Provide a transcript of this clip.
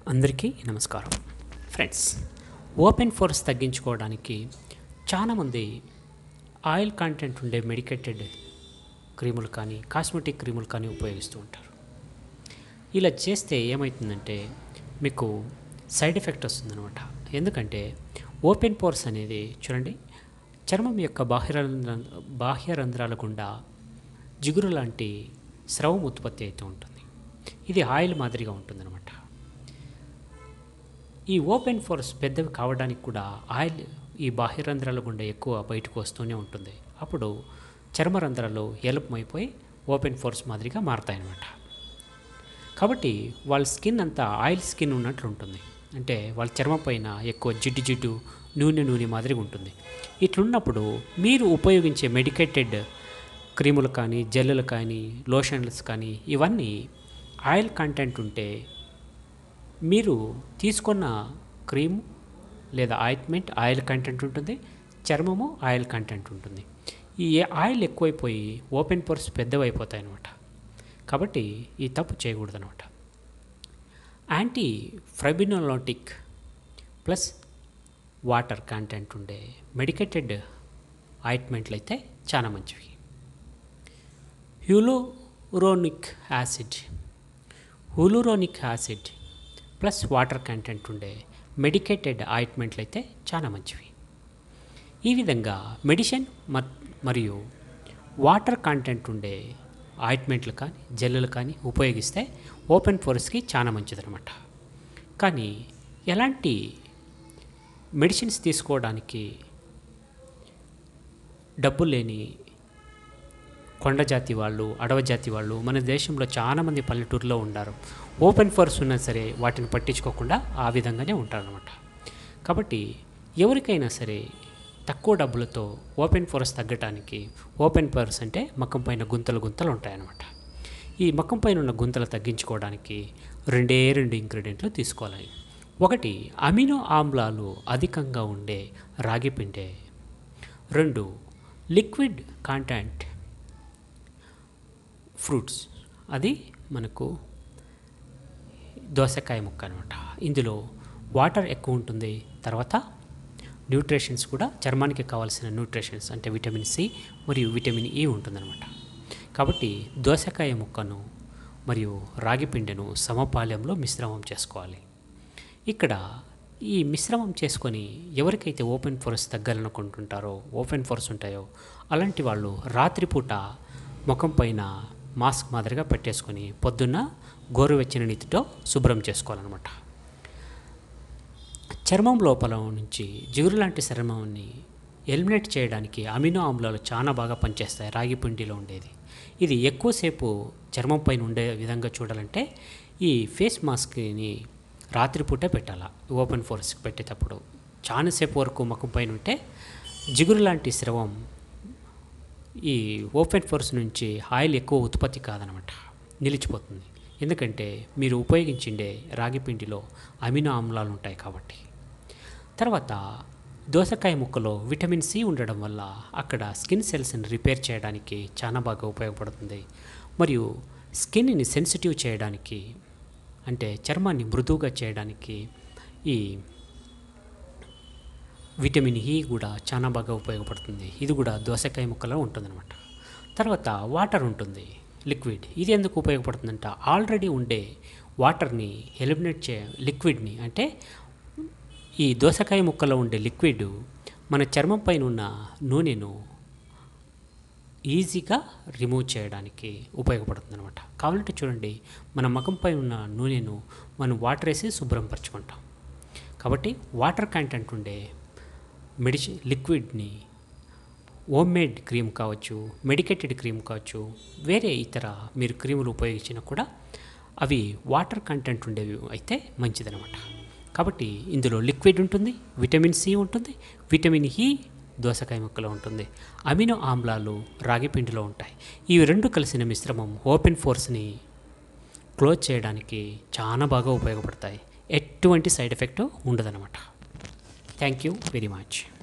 అందరికీ నమస్కారం friends open force తగ్గించుకోవడానికి చాలామంది ఆయిల్ కంటెంట్ ఉండే మెడికేటెడ్ క్రీములు కానీ కాస్మెటిక్ క్రీములు కానీ ఉపయోగిస్తూ ఉంటారు ఇలా చేస్తే ఏమవుతుందంటే మీకు సైడ్ ఎఫెక్ట్ వస్తుందన్నమాట ఎందుకంటే ఓపెన్ పోర్స్ అనేది చూడండి చర్మం యొక్క బాహ్యరంధ్ర బాహ్య రంధ్రాల గుండా జిగురు లాంటి స్రవం ఉత్పత్తి అవుతూ ఉంటుంది ఇది ఆయిల్ మాదిరిగా ఉంటుందన్నమాట ఈ ఓపెన్ ఫోర్స్ పెద్దవి కావడానికి కూడా ఆయిల్ ఈ బాహ్యరంధ్రాల గుండా ఎక్కువ బయటకు వస్తూనే ఉంటుంది అప్పుడు చర్మరంధ్రాలు ఎలుపమైపోయి ఓపెన్ ఫోర్స్ మాదిరిగా మారతాయన్నమాట కాబట్టి వాళ్ళ స్కిన్ అంతా ఆయిల్ స్కిన్ ఉన్నట్లు ఉంటుంది అంటే వాళ్ళ చర్మం పైన ఎక్కువ జిడ్డు జిడ్డు నూనె నూనె మాదిరిగా ఉంటుంది ఇట్లున్నప్పుడు మీరు ఉపయోగించే మెడికేటెడ్ క్రీములు కానీ జెల్లులు కానీ లోషన్స్ కానీ ఇవన్నీ ఆయిల్ కంటెంట్ ఉంటే మీరు తీసుకున్న క్రీమ్ లేదా ఆయింట్మెంట్ ఆయిల్ కంటెంట్ ఉంటుంది చర్మము ఆయిల్ కంటెంట్ ఉంటుంది ఈ ఆయిల్ ఎక్కువైపోయి ఓపెన్ పోర్స్ పెద్దవైపోతాయి అన్నమాట కాబట్టి ఈ తప్పు చేయకూడదు అనమాట యాంటీ ఫ్రైబినోలాటిక్ ప్లస్ వాటర్ కంటెంట్ ఉండే మెడికేటెడ్ ఆయింట్మెంట్లు అయితే చాలా మంచివి hyaluronic acid hyaluronic acid plus water content ఉండే మెడికేటెడ్ ఆయింట్మెంట్లు అయితే చాలా మంచివి ఈ విధంగా మెడిసిన్ మరియు వాటర్ కంటెంట్ ఉండే ఆయింట్మెంట్లు కానీ జెల్లులు కానీ ఉపయోగిస్తే ఓపెన్ పోర్స్కి చాలా మంచిదన్నమాట కానీ ఎలాంటి మెడిసిన్స్ తీసుకోవడానికి డబ్బు లేని కొండ జాతి వాళ్ళు అడవ జాతి వాళ్ళు మన దేశంలో చాలామంది పల్లెటూరులో ఉన్నారు ఓపెన్ ఫోర్స్ ఉన్నా సరే వాటిని పట్టించుకోకుండా ఆ విధంగానే ఉంటారనమాట కాబట్టి ఎవరికైనా సరే తక్కువ డబ్బులతో ఓపెన్ ఫోర్స్ తగ్గటానికి ఓపెన్ ఫోర్స్ అంటే మక్కం పైన గుంతలు గుంతలు ఉంటాయన్నమాట ఈ మక్కం పైన ఉన్న గుంతలు తగ్గించుకోవడానికి రెండే రెండు ఇంగ్రీడియంట్లు తీసుకోవాలి ఒకటి అమినో ఆమ్లాలు అధికంగా ఉండే రాగి పిండే రెండు లిక్విడ్ కాంటెంట్ ఫ్రూట్స్ అది మనకు దోసకాయ ముక్క అనమాట ఇందులో వాటర్ ఎక్కువ ఉంటుంది తర్వాత న్యూట్రిషన్స్ కూడా చర్మానికి కావాల్సిన న్యూట్రిషన్స్ అంటే విటమిన్ సి మరియు విటమిన్ ఈ ఉంటుందన్నమాట కాబట్టి దోసకాయ ముక్కను మరియు రాగి పిండిను సమపాలెంలో మిశ్రమం చేసుకోవాలి ఇక్కడ ఈ మిశ్రమం చేసుకొని ఎవరికైతే ఓపెన్ ఫోర్స్ తగ్గాలనుకుంటుంటారో ఓపెన్ ఫోర్స్ ఉంటాయో అలాంటి వాళ్ళు రాత్రిపూట ముఖం పైన మాస్క్ మాదిరిగా పెట్టేసుకొని పొద్దున్న గోరువెచ్చని నీటితో శుభ్రం చేసుకోవాలన్నమాట చర్మం లోపల నుంచి జిగురు లాంటి చర్మాన్ని ఎలిమినేట్ చేయడానికి అమినో ఆమ్లాలు చాలా బాగా పనిచేస్తాయి రాగి పిండిలో ఉండేది ఇది ఎక్కువసేపు చర్మం పైన ఉండే విధంగా చూడాలంటే ఈ ఫేస్ మాస్క్ని రాత్రిపూటే పెట్టాలా ఓపెన్ ఫోర్స్కి పెట్టేటప్పుడు చాలాసేపు వరకు ముఖం పైన ఉంటే జిగురు లాంటి స్రవం ఈ ఓపెన్ ఫోర్స్ నుంచి ఆయిల్ ఎక్కువ ఉత్పత్తి కాదనమాట నిలిచిపోతుంది ఎందుకంటే మీరు ఉపయోగించిండే రాగి పిండిలో అమినో ఆమ్లాలు ఉంటాయి కాబట్టి తర్వాత దోసకాయ ముక్కలో విటమిన్ సి ఉండడం వల్ల అక్కడ స్కిన్ సెల్స్ని రిపేర్ చేయడానికి చాలా బాగా ఉపయోగపడుతుంది మరియు స్కిన్ని సెన్సిటివ్ చేయడానికి అంటే చర్మాన్ని మృదువుగా చేయడానికి ఈ విటమిన్ ఈ కూడా చాలా బాగా ఉపయోగపడుతుంది ఇది కూడా దోసకాయ ముక్కలో ఉంటుందన్నమాట తర్వాత వాటర్ ఉంటుంది లిక్విడ్ ఇది ఎందుకు ఉపయోగపడుతుందంట ఆల్రెడీ ఉండే వాటర్ని ఎలిమినేట్ చే లిక్విడ్ని అంటే ఈ దోసకాయ ముక్కలో ఉండే లిక్విడ్ మన చర్మం పైన ఉన్న నూనెను ఈజీగా రిమూవ్ చేయడానికి ఉపయోగపడుతుంది అనమాట కావాలంటే చూడండి మన ముఖంపై ఉన్న నూనెను మనం వాటర్ వేసి శుభ్రం పరచుకుంటాం కాబట్టి వాటర్ కంటెంట్ ఉండే మెడిసిన్ లిక్విడ్ని హోమ్ మేడ్ క్రీమ్ కావచ్చు మెడికేటెడ్ క్రీమ్ కావచ్చు వేరే ఇతర మీరు క్రీములు ఉపయోగించినా కూడా అవి వాటర్ కంటెంట్ ఉండేవి అయితే మంచిదనమాట కాబట్టి ఇందులో లిక్విడ్ ఉంటుంది విటమిన్ సి ఉంటుంది విటమిన్ ఈ దోసకాయ ముక్కలో ఉంటుంది అమినో ఆమ్లాలు రాగి పిండిలో ఉంటాయి ఇవి రెండు కలిసిన మిశ్రమం ఓపెన్ ఫోర్స్ని క్లోజ్ చేయడానికి చాలా బాగా ఉపయోగపడతాయి ఎటువంటి సైడ్ ఎఫెక్ట్ ఉండదన్నమాట థ్యాంక్ యూ వెరీ మచ్